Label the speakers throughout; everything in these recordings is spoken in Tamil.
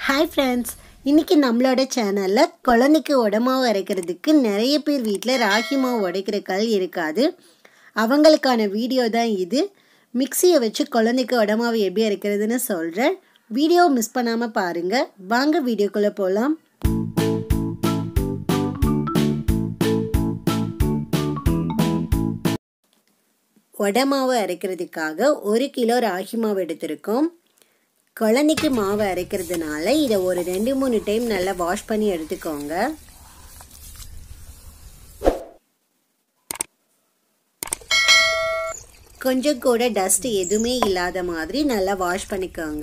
Speaker 1: ஹாய் ஃப்ரெண்ட்ஸ் இன்றைக்கி நம்மளோட சேனலில் குழந்தைக்கு உடமாவு அரைக்கிறதுக்கு நிறைய பேர் வீட்டில் ராகி மாவு உடைக்கிற கல் இருக்காது அவங்களுக்கான வீடியோ தான் இது மிக்சியை வச்சு குழந்தைக்கு உடமாவு எப்படி அரைக்கிறதுன்னு சொல்கிறேன் வீடியோ மிஸ் பண்ணாமல் பாருங்கள் வாங்க வீடியோக்குள்ளே போகலாம் வடை மாவு அரைக்கிறதுக்காக ஒரு கிலோ ராகி மாவு எடுத்திருக்கோம் குழந்தைக்கு மாவு அரைக்கிறதுனால இதை ஒரு ரெண்டு மூணு டைம் நல்லா வாஷ் பண்ணி எடுத்துக்கோங்க கொஞ்சம் கூட டஸ்ட் எதுவுமே இல்லாத மாதிரி நல்லா வாஷ் பண்ணிக்கோங்க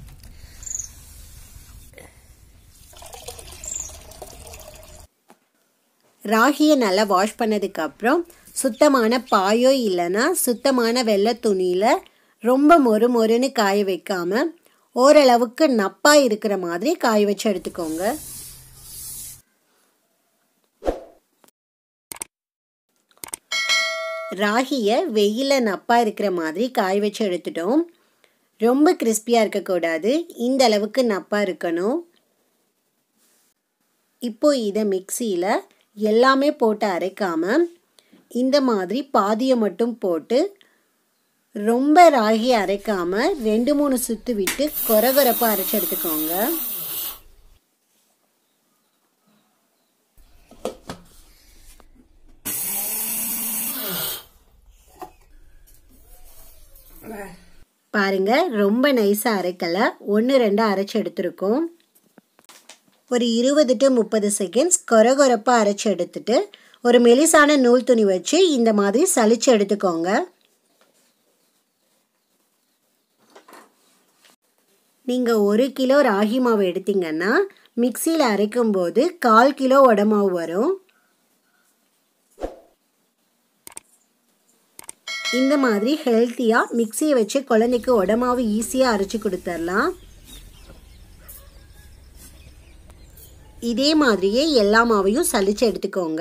Speaker 1: ராகியை நல்லா வாஷ் பண்ணதுக்கப்புறம் சுத்தமான பாயோ இல்லைன்னா சுத்தமான வெள்ளை துணியில் ரொம்ப மொறு மொறுன்னு காய வைக்காம ஓரளவுக்கு நப்பாக இருக்கிற மாதிரி காய வச்சு எடுத்துக்கோங்க ராகியை வெயிலில் நப்பாக இருக்கிற மாதிரி காய வச்சு எடுத்துட்டோம் ரொம்ப கிறிஸ்பியாக இருக்கக்கூடாது இந்த அளவுக்கு நப்பாக இருக்கணும் இப்போ இதை மிக்சியில் எல்லாமே போட்டு அரைக்காமல் இந்த மாதிரி பாதியை மட்டும் போட்டு ரொம்ப ராகி அரைக்காமல் ரெண்டு மூணு சுத்து விட்டு கொரகொரப்பாக அரைச்சி எடுத்துக்கோங்க பாருங்க ரொம்ப நைஸாக அரைக்கலை ஒன்று ரெண்டாக அரைச்சி எடுத்துருக்கோம் ஒரு இருபது டு முப்பது செகண்ட்ஸ் கொரகொரப்பாக அரைச்சி எடுத்துட்டு ஒரு மெலிசான நூல் துணி வச்சு இந்த மாதிரி சளிச்சு எடுத்துக்கோங்க நீங்கள் ஒரு கிலோ ராகி மாவு எடுத்தீங்கன்னா மிக்சியில் அரைக்கும் போது கால் கிலோ உடமாவு வரும் இந்த மாதிரி ஹெல்த்தியாக மிக்சியை வச்சு குழந்தைக்கு உடமாவு ஈஸியாக அரைச்சி கொடுத்துர்லாம் இதே மாதிரியே எல்லா மாவையும் சலிச்சு எடுத்துக்கோங்க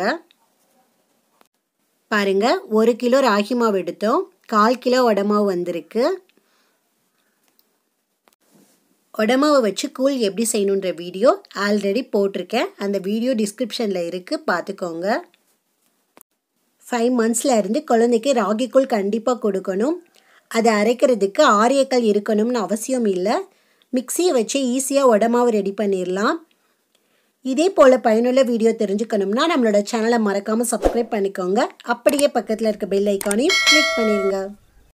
Speaker 1: பாருங்க ஒரு கிலோ ராகி மாவு எடுத்தோம் கால் கிலோ உடமாவு வந்திருக்கு உடமாவை வச்சு கூழ் எப்படி செய்யணுன்ற வீடியோ ஆல்ரெடி போட்டிருக்கேன் அந்த வீடியோ டிஸ்கிரிப்ஷனில் இருக்குது பார்த்துக்கோங்க ஃபைவ் மந்த்ஸில் இருந்து குழந்தைக்கு ராகி கூழ் கண்டிப்பாக கொடுக்கணும் அதை அரைக்கிறதுக்கு ஆரியக்கல் இருக்கணும்னு அவசியம் இல்லை மிக்சியை வச்சு ஈஸியாக உடமாவு ரெடி பண்ணிடலாம் இதே போல் பயனுள்ள வீடியோ தெரிஞ்சுக்கணும்னா நம்மளோட சேனலை மறக்காமல் சப்ஸ்கிரைப் பண்ணிக்கோங்க அப்படியே பக்கத்தில் இருக்க பெல் ஐக்கானையும் கிளிக் பண்ணிடுங்க